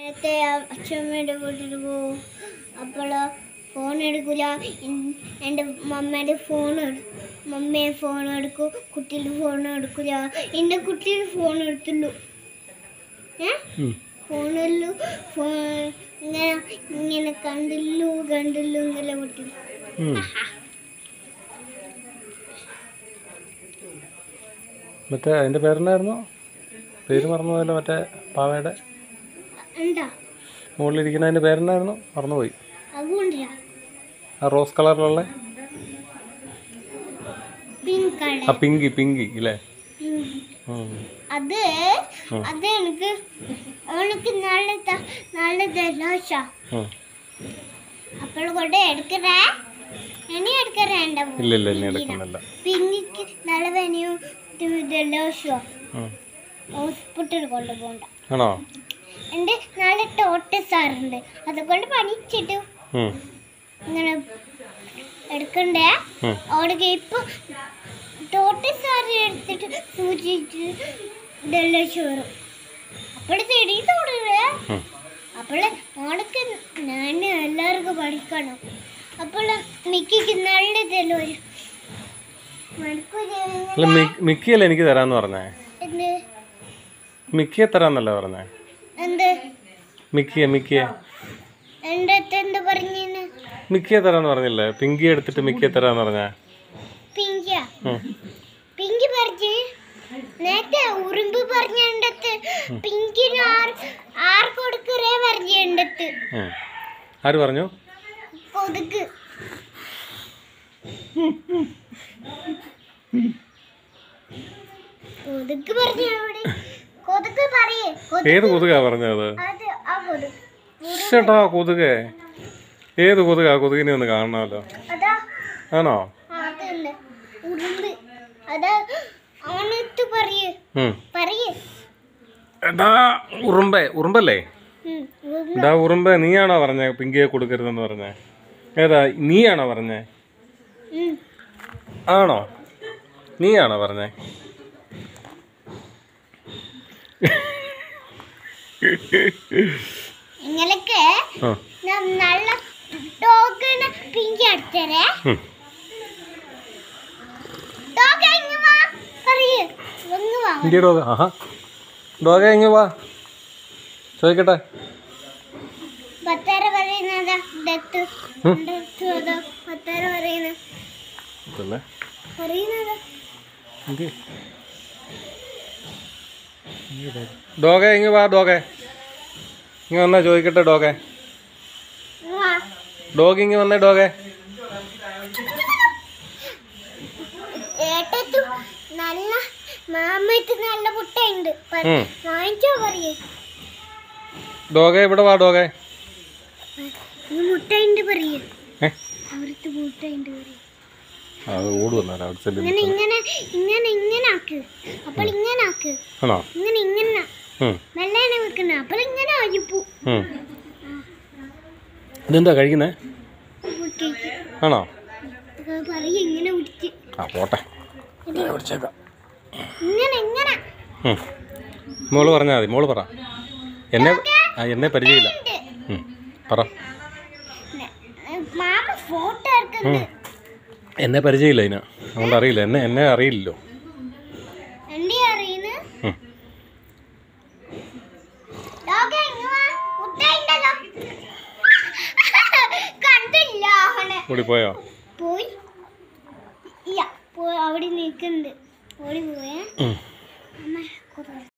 നേരത്തെ അച്ഛമ്മയുടെ വീട്ടിൽ പോവും അപ്പോൾ ഫോൺ എടുക്കില്ല എൻ്റെ മമ്മയുടെ ഫോൺ മമ്മയെ ഫോൺ എടുക്കും കുട്ടിയുടെ ഫോൺ എടുക്കില്ല എൻ്റെ കുട്ടിയുടെ ഫോൺ എടുത്തുള്ളൂ ഏ ഉം. ഫോണിലു ഫോൺ ഇങ്ങനെ ഇങ്ങനെ കണ്ടില്ലു കണ്ടില്ലു ഇങ്ങനെ വിട്ടു ഉം. മറ്റേ അതിൻ്റെ പേരെന്നായിരുന്നു പേര് മറന്നുപോയല്ലോ മറ്റേ പാവയുടെ എന്താ മുകളിലിരിക്കുന്നതിൻ്റെ പേരെന്നായിരുന്നു മറന്നുപോയി അതുകൊണ്ടില്ല ആ റോസ് കളറിലുള്ള പിങ്ക് ആ കളർ പിങ്കി പിങ്കി ഇല്ലേ പിങ്ക് ഉം. അത് ഉം. അത് എനിക്ക് അവൾക്ക് നല്ല ത- നല്ല ജലദോഷ ഉം. അപ്പോൾ കൊണ്ട് എടുക്കറേ ഇനി എടുക്കറേ എൻ്റെ ഇല്ല ഇല്ല ഇനി എടുക്കുന്നില്ല പിങ്കിക്ക് നല്ല പനിയും ജലദോഷവും ഉം. ഹോസ്പിറ്റലിൽ കൊണ്ടുപോകണ്ട ആണോ എൻ്റെ നല്ല ടോട്ട് സാറുണ്ട് അതുകൊണ്ട് പണിച്ചിട്ട് ഉം. ഇങ്ങനെ എടുക്കണ്ടേ ഉം. അവിടെ ഇപ്പൊ ടോട്ട് സാറ് എടുത്തിട്ട് സൂചിച്ച് ജലദോഷം വരും അപ്പോൾ ചെടി തൊടുകേ ഉം. അപ്പോൾ മോൾക്ക് ഞാൻ എല്ലാവർക്കും പഠിക്കണം അപ്പോൾ മിക്കിക്ക് നല്ല ജലദോഷം മടുക്കു അല്ല മി- മിക്കിയല്ലേ എനിക്ക് തരാന്ന് പറഞ്ഞേ എന്ത് മിക്കിയെ തരാന്നല്ലേ പറഞ്ഞേ എന്ത് മിക്കിയെ മിക്കിയെ എൻ്റെ അടുത്ത് എന്ത് പറഞ്ഞിന് മിക്കിയെ തരാന്ന് പറഞ്ഞില്ലേ പിങ്കി എടുത്തിട്ട് മിക്കിയെ തരാന്ന് പറഞ്ഞേ പിങ്കിയ ഉം. പിങ്കി പറഞ്ഞു നേരത്തെ ഉറുമ്പ് പറഞ്ഞ എൻ്റെ അടുത്ത് പിങ്കിന് ആർ ആർ കൊടുക്കറേ പറഞ്ഞ എൻ്റെ അടുത്ത് ഉം. ആര് പറഞ്ഞു കൊതുക് കൊതുക് പറഞ്ഞു അവിടെ കൊതുക് പറയേ കൊതുക് ഏത് കൊതുകാ പറഞ്ഞത് അത് ആ കൊതുക് ചേട്ടാ കൊതുകേ ഏത് കൊതുകാ കൊതുകിനെ ഒന്ന് കാണണമല്ലോ അതാ ആണോ ആ, അതുണ്ട് ഉറുമ്പ് അതാ അവനത്ത് പറയേ ഉം. പറയേ എടാ ഉറുമ്പേ ഉറുമ്പല്ലേ ഉം, ഉറുമ്പ്. എടാ ഉറുമ്പേ നീയാണോ പറഞ്ഞേ പിങ്കിയെ കൊടുക്കരുതെന്ന് പറഞ്ഞേ ഏതാ നീയാണോ പറഞ്ഞേ ഉം. ആണോ നീയാണോ പറഞ്ഞേ ഇങ്ങനൊക്കെ ആ ന- നല്ല ഡോഗിനെ പിങ്കി അടിച്ചരേ ഉം. ഡോഗ് ഇങ്ങ് വാ പറയേ ഇങ്ങ് വാ ഇന്ത്യ ഡോഗ ആഹാ ഡോഗ എങ്ങ വാ ചോദിക്കട്ടെ പത്തര പറയുന്നതാ ഡെത്ത് ഉം. ഡെത്ത് അതാ പത്തര പറയുന്നത് ഇതല്ലേ പറയുന്നതാ ഇന്ത്യ ഡോഗ എങ്ങ വാ ഡോഗെ ഇങ്ങ വന്നാ ചോദിക്കട്ടെ ഡോഗെ ഇങ്ങ് വാ ഡോഗ് ഇങ്ങ വന്നേ ഡോഗെ ഏട്ടത്തു നല്ല മാമയ്ക്ക് നല്ല മുട്ടയുണ്ട് പ- ഉം. വാങ്ങിച്ചോ പറയേ ഡോഗെ ഇവിടെ വാ ഡോഗെ ഈ മുട്ടയുണ്ട് പറയേ ഏ അവിടുത്തെ മുട്ടയുണ്ട് പറയേ അത് ഓട് വന്നാലോ അവിടെ ചെല്ലു ഇങ്ങനെ ഇങ്ങനെ ഇങ്ങനെ ഇങ്ങനെ ആക്ക് അപ്പോൾ ഇങ്ങനെ ആക്ക് ആണോ ഇങ്ങനെ ഇങ്ങനെ ഉം, മെല്ലേനെ വെക്കണ അപ്പോൾ ഇങ്ങനെ അരിപ്പു ഉം. ഇതെന്താ കഴിക്കുന്നേ കുട്ടിക്ക് ആണോ പറയ ഇങ്ങനെ പിടിച്ച് ആ പോട്ടെ ഞാൻ പിടിച്ചേക്കാം ഇങ്ങനെ ഇങ്ങനെ ഉം. മോള് പറഞ്ഞാൽ മതി മോള് പറ എന്നെ ആ എന്നെ പരിചയമില്ല ഉണ്ട്. ഉം, പറ ന- മാമ ഫോട്ടോ എടുക്കുന്നത് എന്നെ പരിചയമില്ല അതിന് അതുകൊണ്ട് അറിയില്ല എന്നെ എന്നെ അറിയില്ലല്ലോ എന്റെ അറിയുന്നു ഉം. ഡോഗേ, ഇങ്ങ് വാ. മുട്ടയുണ്ടല്ലോ. കണ്ടില്ല അവനെ ഓടി പോയോ പോയി ഇല്ല പോയി അവിടെ നിൽക്കുന്നുണ്ട് ഓടി പോയേ ഉം. അമ്മ കുറേ